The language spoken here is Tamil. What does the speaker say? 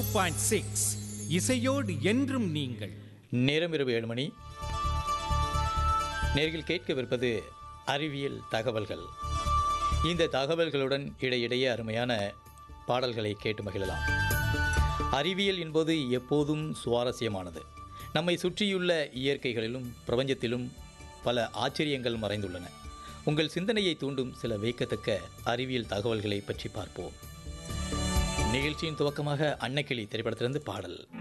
பாயிண்ட் சிக்ஸ் இசையோடு என்றும் நீங்கள் நேரம் இரவு ஏழு மணி நேரில் கேட்கவிருப்பது அறிவியல் தகவல்கள் இந்த தகவல்களுடன் இடையிடையே அருமையான பாடல்களை கேட்டு மகிழலாம் அறிவியல் என்பது எப்போதும் சுவாரஸ்யமானது நம்மை சுற்றியுள்ள இயற்கைகளிலும் பிரபஞ்சத்திலும் பல ஆச்சரியங்கள் மறைந்துள்ளன உங்கள் சிந்தனையை தூண்டும் சில வியக்கத்தக்க அறிவியல் தகவல்களை பற்றி பார்ப்போம் நிகழ்ச்சியின் துவக்கமாக அன்னக்கிளி திரைப்படத்திலிருந்து பாடல்